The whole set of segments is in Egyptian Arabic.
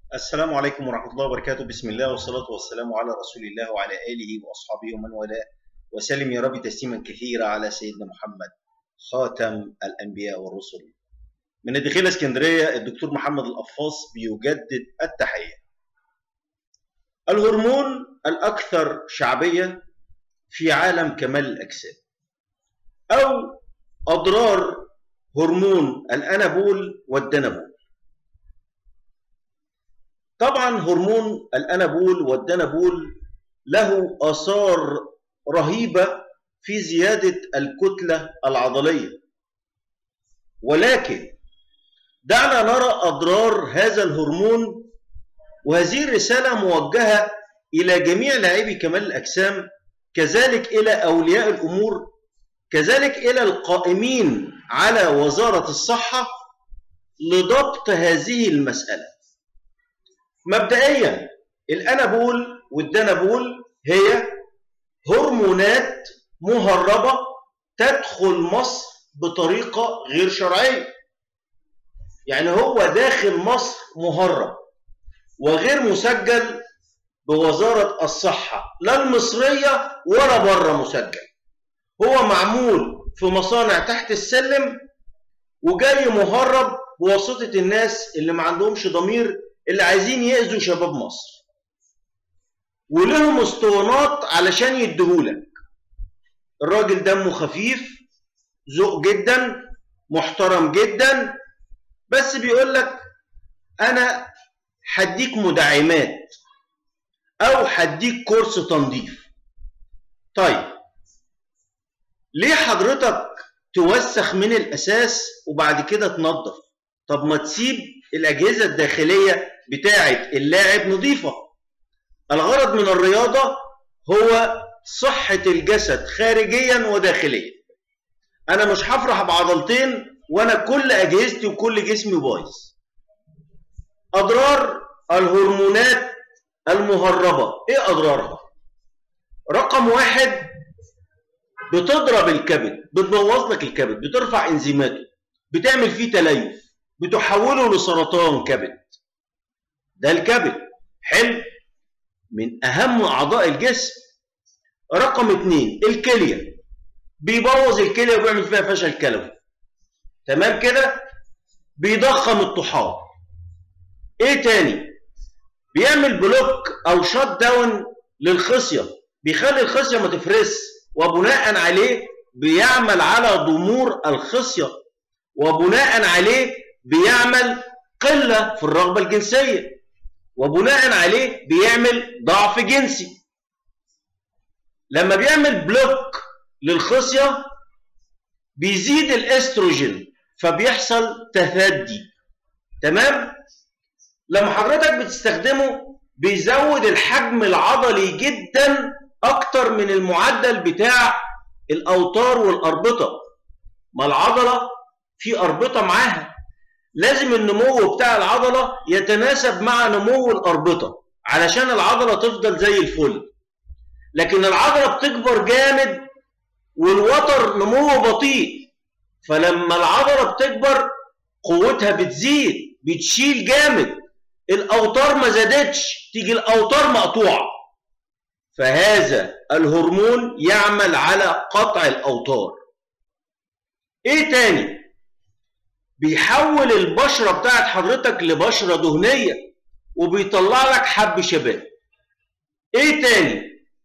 السلام عليكم ورحمة الله وبركاته بسم الله والصلاة والسلام على رسول الله وعلى آله وأصحابه ومن والاه وسلم يا رب تسليما كثيرا على سيدنا محمد خاتم الأنبياء والرسل من الدخيلة اسكندرية الدكتور محمد القفاص بيجدد التحية الهرمون الأكثر شعبية في عالم كمال الأجسام أو أضرار هرمون الأنابول والدنابول طبعا هرمون الانابول والدنابول له اثار رهيبه في زياده الكتله العضليه ولكن دعنا نرى اضرار هذا الهرمون وهذه الرساله موجهه الى جميع لاعبي كمال الاجسام كذلك الى اولياء الامور كذلك الى القائمين على وزاره الصحه لضبط هذه المساله مبدئيا الانابول والدنابول هي هرمونات مهربه تدخل مصر بطريقه غير شرعيه يعني هو داخل مصر مهرب وغير مسجل بوزاره الصحه لا المصريه ولا بره مسجل هو معمول في مصانع تحت السلم وجاي مهرب بواسطه الناس اللي ما عندهمش ضمير اللي عايزين يأذوا شباب مصر ولهم اسطوانات علشان يديهولك الراجل دمه خفيف ذوق جدا محترم جدا بس بيقول لك انا هديك مدعمات او هديك كورس تنظيف طيب ليه حضرتك توسخ من الاساس وبعد كده تنظف طب ما تسيب الاجهزه الداخليه بتاعه اللاعب نظيفه الغرض من الرياضه هو صحه الجسد خارجيا وداخليا انا مش هفرح بعضلتين وانا كل اجهزتي وكل جسمي بايظ اضرار الهرمونات المهربه ايه اضرارها رقم واحد بتضرب الكبد بتبوظ لك الكبد بترفع انزيماته بتعمل فيه تليف بتحوله لسرطان كبد ده الكبد حلو من اهم اعضاء الجسم رقم اتنين الكليه بيبوظ الكليه وبيعمل فيها فشل كلوي تمام كده بيضخم الطحال ايه تاني بيعمل بلوك او شات داون للخصيه بيخلي الخصيه ما تفرس وبناء عليه بيعمل على ضمور الخصيه وبناء عليه بيعمل قله في الرغبه الجنسيه وبناء عليه بيعمل ضعف جنسي لما بيعمل بلوك للخصيه بيزيد الاستروجين فبيحصل تثدي تمام لما حضرتك بتستخدمه بيزود الحجم العضلي جدا اكتر من المعدل بتاع الاوتار والاربطه ما العضله في اربطه معاها لازم النمو بتاع العضله يتناسب مع نمو الاربطه علشان العضله تفضل زي الفل لكن العضله بتكبر جامد والوتر نموه بطيء فلما العضله بتكبر قوتها بتزيد بتشيل جامد الاوتار ما زادتش تيجي الاوتار مقطوعه فهذا الهرمون يعمل على قطع الاوتار ايه تاني بيحول البشره بتاعت حضرتك لبشره دهنيه وبيطلع لك حب شباب ايه تاني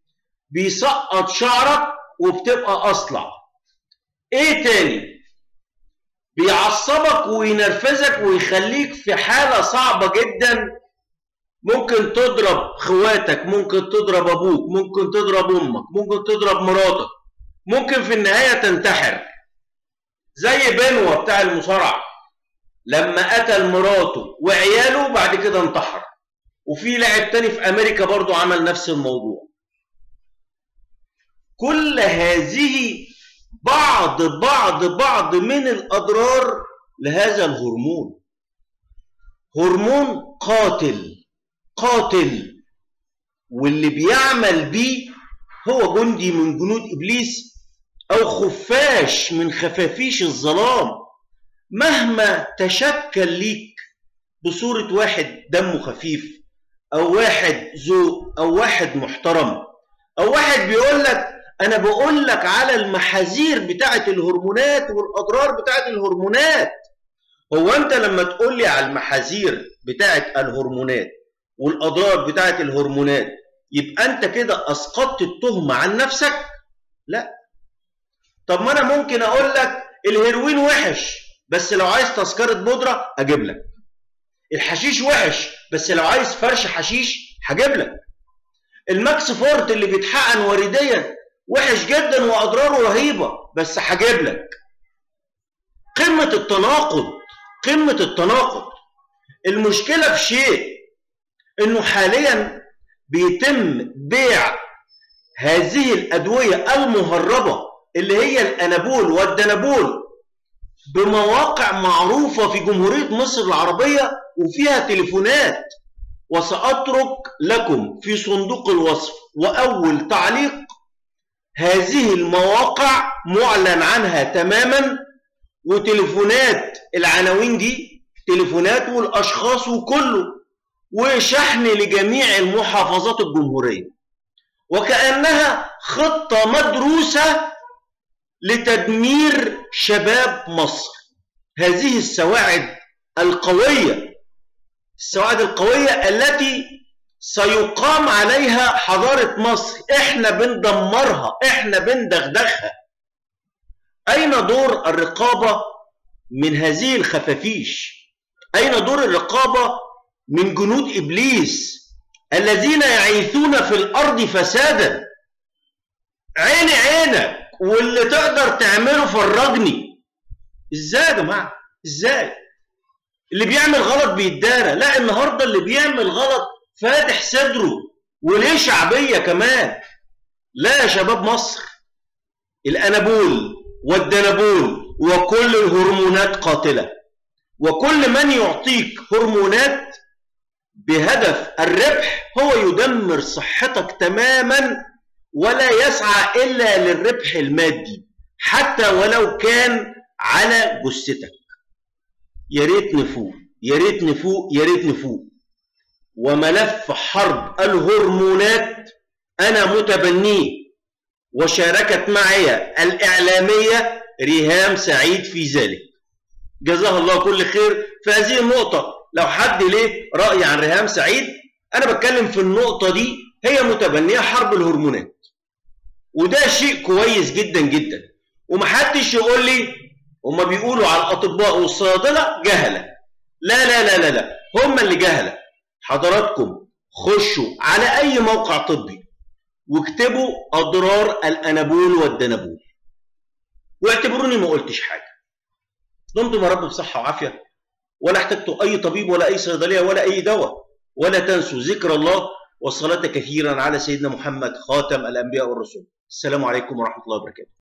بيسقط شعرك وبتبقى اصلع ايه تاني بيعصبك وينرفزك ويخليك في حاله صعبه جدا ممكن تضرب خواتك ممكن تضرب ابوك ممكن تضرب امك ممكن تضرب مراتك ممكن في النهايه تنتحر زي بنوة بتاع المصارعه لما قتل مراته وعياله بعد كده انتحر وفي لاعب تاني في امريكا برضو عمل نفس الموضوع كل هذه بعض بعض بعض من الاضرار لهذا الهرمون هرمون قاتل قاتل واللي بيعمل بيه هو جندي من جنود ابليس او خفاش من خفافيش الظلام مهما تشكل ليك بصورة واحد دمه خفيف أو واحد ذوق أو واحد محترم أو واحد بيقول لك أنا بقول لك على المحاذير بتاعة الهرمونات والأضرار بتاعة الهرمونات هو أنت لما تقول لي على المحاذير بتاعة الهرمونات والأضرار بتاعة الهرمونات يبقى أنت كده أسقطت التهمة عن نفسك؟ لا طب ما أنا ممكن أقول لك الهيروين وحش بس لو عايز تذكرة بودرة أجيب لك الحشيش وحش بس لو عايز فرش حشيش هجيب لك الماكس فورت اللي بيتحقن ورديا وحش جدا واضراره رهيبه بس هجيب لك قمه التناقض قمه التناقض المشكله في شيء انه حاليا بيتم بيع هذه الادويه المهربه اللي هي الانابول والدنابول بمواقع معروفه في جمهوريه مصر العربيه وفيها تليفونات وسأترك لكم في صندوق الوصف وأول تعليق هذه المواقع معلن عنها تماما وتليفونات العناوين دي تليفونات والأشخاص وكله وشحن لجميع المحافظات الجمهورية وكأنها خطة مدروسة لتدمير شباب مصر هذه السواعد القويه السواعد القوية التي سيقام عليها حضارة مصر احنا بندمرها احنا بندغدغها اين دور الرقابة من هذه الخفافيش اين دور الرقابة من جنود ابليس الذين يعيثون في الارض فسادا عيني عينك واللي تقدر تعمله فرجني ازاي يا جماعة ازاي اللي بيعمل غلط بيتدارى لا النهارده اللي بيعمل غلط فاتح صدره وليه شعبيه كمان لا يا شباب مصر الانابول والدنابول وكل الهرمونات قاتله وكل من يعطيك هرمونات بهدف الربح هو يدمر صحتك تماما ولا يسعى الا للربح المادي حتى ولو كان على جثتك يا ريت نفوق يا ريت نفوق يا ريت نفوق وملف حرب الهرمونات انا متبنيه وشاركت معي الاعلاميه ريهام سعيد في ذلك جزاها الله كل خير في هذه النقطه لو حد ليه راي عن ريهام سعيد انا بتكلم في النقطه دي هي متبنيه حرب الهرمونات وده شيء كويس جدا جدا ومحدش يقول لي هما بيقولوا على الاطباء والصيادله جهله لا لا لا لا لا هم اللي جهله حضراتكم خشوا على اي موقع طبي واكتبوا اضرار الانابول والدنابول واعتبروني ما قلتش حاجه دمتم يا رب بصحه وعافيه ولا احتجتوا اي طبيب ولا اي صيدليه ولا اي دواء ولا تنسوا ذكر الله والصلاه كثيرا على سيدنا محمد خاتم الانبياء والرسل السلام عليكم ورحمه الله وبركاته